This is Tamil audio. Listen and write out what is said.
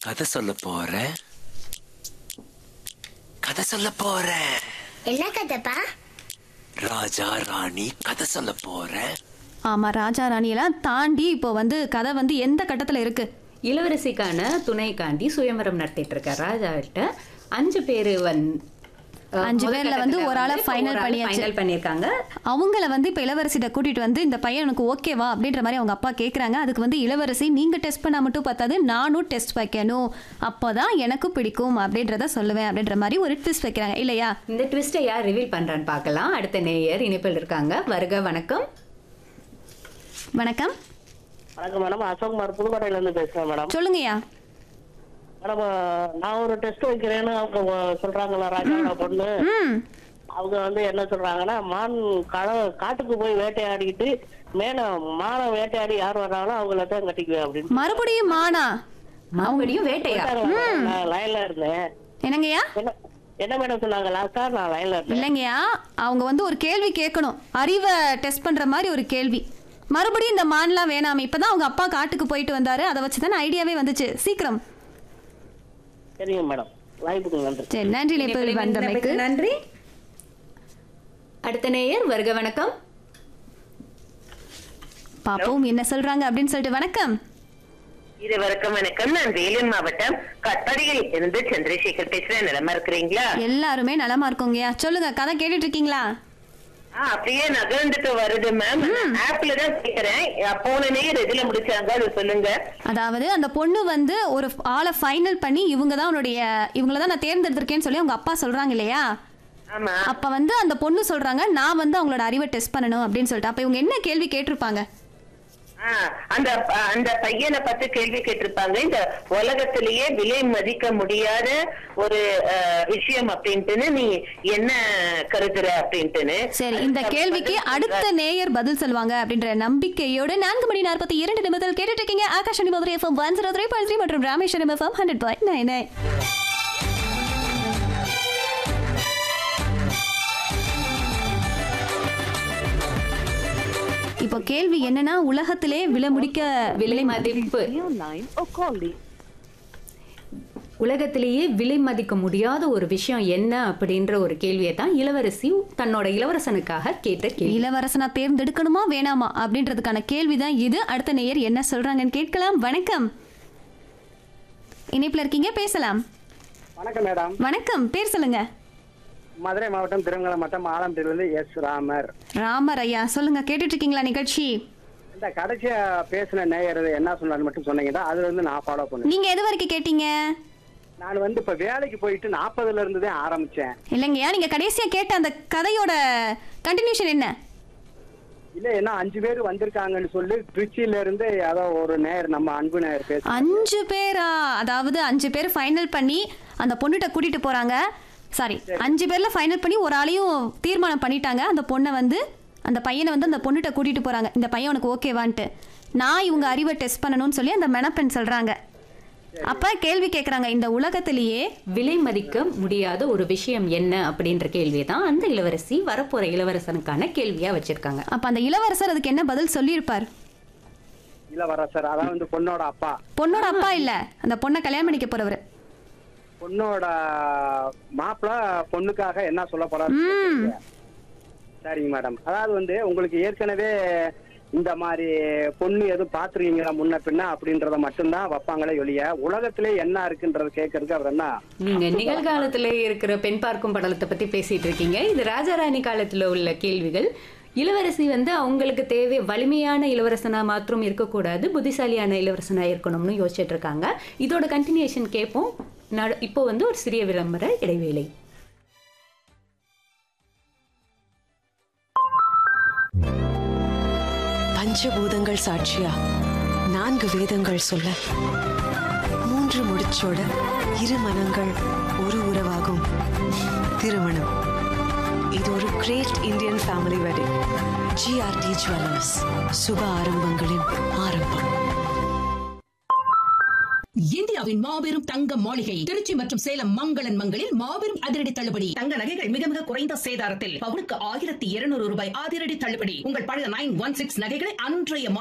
கதை சொல்ல போறேன் கதை சொல்ல போறேன் என்ன கதைப்பா ராஜா ராணி கதை சொல்ல போறேன் ஆமா ராஜா ராணியெல்லாம் தாண்டி இப்போ வந்து கதை வந்து எந்த கட்டத்துல இருக்கு இளவரசிக்கான துணைக்காண்டி சுயம்பரம் நடத்திட்டு இருக்கார் ராஜாவிட்ட அஞ்சு பேரு வந்து அஞ்சு பேர்ல வந்து ஒரு ஆளை final பண்ணியாச்சு. ஃபைனல் பண்ணிருக்காங்க அவங்கள வந்து இப்போ இளவரசிட்ட கூட்டிட்டு வந்து இந்த பையன் எனக்கு ஓகேவா அப்படின்ற மாதிரி அவங்க அப்பா கேட்குறாங்க அதுக்கு வந்து இளவரசி நீங்க டெஸ்ட் பண்ணா மட்டும் பார்த்தாது நானும் டெஸ்ட் வைக்கணும் அப்போதான் எனக்கு பிடிக்கும் அப்படின்றத சொல்லுவேன் அப்படின்ற மாதிரி ஒரு ட்விஸ்ட் வைக்கிறாங்க இல்லையா இந்த ட்விஸ்ட்டை யார் ரிவீல் பண்றான்னு பார்க்கலாம் அடுத்த நேயர் இணைப்பில் இருக்காங்க வருக வணக்கம் வணக்கம் வணக்கம் மேடம் அசோக் குமார் புதுக்கோட்டையில இருந்து பேசுறேன் மேடம் சொல்லுங்கய்யா மேடம் நான் ஒரு டெஸ்ட் வைக்கிறேன்னு அவங்க சொல்றாங்களா ராஜாவோட பொண்ணு ம் அவங்க வந்து என்ன சொல்றாங்கன்னா மான் கள காட்டுக்கு போய் வேட்டையாடிக்கிட்டு மேல மானை வேட்டையாடி யார் வர்றாங்களோ அவங்கள தான் கட்டிக்குவேன் அப்படின்னு மறுபடியும் மானா மறுபடியும் வேட்டையா நான் லைன்ல இருந்தேன் என்னங்கய்யா என்ன என்ன மேடம் சொன்னாங்க லாஸ்டா நான் லைன்ல இருந்தேன் இல்லைங்கய்யா அவங்க வந்து ஒரு கேள்வி கேட்கணும் அறிவை டெஸ்ட் பண்ற மாதிரி ஒரு கேள்வி மறுபடியும் இந்த மான்லாம் வேணாமே இப்பதான் அவங்க அப்பா காட்டுக்கு போயிட்டு வந்தாரு அதை வச்சு தானே ஐடியாவே வந்துச்சு சீக்கிரம் சரிங்க மேடம் வாய்ப்புக்கு நன்றி சரி நன்றி இணைப்பில் நேபிள் வந்தமைக்கு வந்தமைக்கு நன்றி அடுத்த நேயர் வருக வணக்கம் பாப்போம் என்ன சொல்றாங்க அப்படின்னு சொல்லிட்டு வணக்கம் இருவருக்கும் வணக்கம் நான் வேலூர் மாவட்டம் கட்பாடியில் இருந்து சந்திரசேகர் பேசுறேன் நிலமா இருக்கிறீங்களா எல்லாருமே நலமா இருக்கோங்கய்யா சொல்லுங்க கதை கேட்டுட்டு இருக்கீங்களா ஆ, அப்படியே நகர்ந்துட்டு வருது மேம் ஆப்ல தான் கேக்குறேன் போன நேர் எதுல முடிச்சாங்க அது சொல்லுங்க அதாவது அந்த பொண்ணு வந்து ஒரு ஆளை ஃபைனல் பண்ணி இவங்க தான் உன்னுடைய இவங்கள தான் நான் தேர்ந்தெடுத்திருக்கேன்னு சொல்லி அவங்க அப்பா சொல்றாங்க இல்லையா ஆமா அப்ப வந்து அந்த பொண்ணு சொல்றாங்க நான் வந்து அவங்களோட அறிவை டெஸ்ட் பண்ணணும் அப்படின்னு சொல்லிட்டு அப்ப இவங்க என்ன கேள்வி கேட்டிருப்பாங்க ஆ, அந்த அந்த பையனை பார்த்து கேள்வி கேட்டிருப்பாங்க இந்த உலகத்திலேயே விலை மதிக்க முடியாத ஒரு அஹ், விஷயம் அப்படின்ட்டுன்னு நீ என்ன கருதுற அப்படின்ட்டுன்னு சரி இந்த கேள்விக்கு அடுத்த நேயர் பதில் சொல்லுவாங்க அப்படின்ற நம்பிக்கையோட நான்கு மணி நாற்பத்தி இரண்டு நிமிடத்தில் கேட்டுட்டு இருக்கீங்க Akash Madurai FM one zero three three மற்றும் Rameswaram FM hundred point nine nine இப்போ கேள்வி என்னன்னா உலகத்திலே விலை முடிக்க விலை மதிப்பு உலகத்திலேயே விலை மதிக்க முடியாத ஒரு விஷயம் என்ன அப்படின்ற ஒரு கேள்வியை தான் இளவரசி தன்னோட இளவரசனுக்காக கேட்ட கேள்வி இளவரசனா தேர்ந்தெடுக்கணுமா வேணாமா அப்படின்றதுக்கான கேள்விதான் இது அடுத்த நேயர் என்ன சொல்றாங்கன்னு கேட்கலாம் வணக்கம் இணைப்புல இருக்கீங்க பேசலாம் வணக்கம் மேடம் வணக்கம் பேர் சொல்லுங்க மதுரை மாவட்டம் திருமங்கலம் மாவட்டம் ஆலம்பட்டியிலிருந்து எஸ் ராமர் ராமர் ஐயா சொல்லுங்க கேட்டுட்டு இருக்கீங்களா நிகழ்ச்சி இந்த கடைசியா பேசின நேயர் என்ன சொன்னாரு மட்டும் சொன்னீங்கன்னா அதுல இருந்து நான் ஃபாலோ பண்ணுவேன் நீங்க எது வரைக்கும் கேட்டீங்க நான் வந்து இப்ப வேலைக்கு போயிட்டு நாற்பதுல இருந்து தான் ஆரம்பிச்சேன் இல்லைங்கய்யா நீங்க கடைசியா கேட்ட அந்த கதையோட கண்டினியூஷன் என்ன இல்ல என்ன அஞ்சு பேர் வந்திருக்காங்கன்னு சொல்லி திருச்சியில இருந்து ஏதோ ஒரு நேயர் நம்ம அன்பு நேயர் பேச அஞ்சு பேரா அதாவது அஞ்சு பேர் ஃபைனல் பண்ணி அந்த பொண்ணுகிட்ட கூட்டிட்டு போறாங்க சாரி அஞ்சு பேர்ல ஃபைனல் பண்ணி ஒரு ஆளையும் தீர்மானம் பண்ணிட்டாங்க அந்த பொண்ணை வந்து அந்த பையனை வந்து அந்த பொண்ணுகிட்ட கூட்டிட்டு போறாங்க இந்த பையன் உனக்கு ஓகேவான்ட்டு நான் இவங்க அறிவை டெஸ்ட் பண்ணணும்னு சொல்லி அந்த மெனப்பெண் சொல்றாங்க அப்ப கேள்வி கேக்குறாங்க இந்த உலகத்திலேயே விலை மதிக்க முடியாத ஒரு விஷயம் என்ன அப்படின்ற கேள்வியை தான் அந்த இளவரசி வரப்போற இளவரசனுக்கான கேள்வியா வச்சிருக்காங்க அப்ப அந்த இளவரசர் அதுக்கு என்ன பதில் சொல்லியிருப்பார் இல்ல வர சார் அதான் வந்து பொண்ணோட அப்பா பொண்ணோட அப்பா இல்ல அந்த பொண்ணை கல்யாணம் பண்ணிக்க போறவர் பொண்ணோட மாப்பிள்ள பொண்ணுக்காக என்ன சொல்ல போறாரு சரிங்க மேடம் அதாவது வந்து உங்களுக்கு ஏற்கனவே இந்த மாதிரி பொண்ணு எதுவும் பாத்துருக்கீங்களா முன்ன பின்ன அப்படின்றத மட்டும்தான் வைப்பாங்களே ஒழிய உலகத்திலே என்ன இருக்குன்றது கேட்கறதுக்கு அவர் என்ன நீங்க நிகழ்காலத்துல இருக்கிற பெண் பார்க்கும் படலத்தை பத்தி பேசிட்டு இருக்கீங்க இது ராஜாராணி காலத்துல உள்ள கேள்விகள் இளவரசி வந்து அவங்களுக்கு தேவை வலிமையான இளவரசனா மாத்திரம் இருக்கக்கூடாது புத்திசாலியான இளவரசனா இருக்கணும்னு யோசிச்சுட்டு இருக்காங்க இதோட கண்டினியூஷன் கேட்போம் நட- இப்போ வந்து ஒரு சிறிய விளம்பர இடைவேளை பஞ்சபூதங்கள் சாட்சியா நான்கு வேதங்கள் சொல்ல மூன்று முடிச்சோட இரு மனங்கள் ஒரு உறவாகும் திருமணம் இது ஒரு great Indian family wedding GRT jewellers சுப ஆரம்பங்களின் ஆரம்பம் இந்தியாவின் மாபெரும் தங்க மாளிகை திருச்சி மற்றும் சேலம் மங்களன் மங்களில் மாபெரும் அதிரடி தள்ளுபடி தங்க நகைகள் மிக மிக குறைந்த சேதாரத்தில் பவுனுக்கு ஆயிரத்தி இருநூறு ரூபாய் அதிரடி தள்ளுபடி உங்கள் பழைய நைன் ஒன் சிக்ஸ் நகைகளை அன்றைய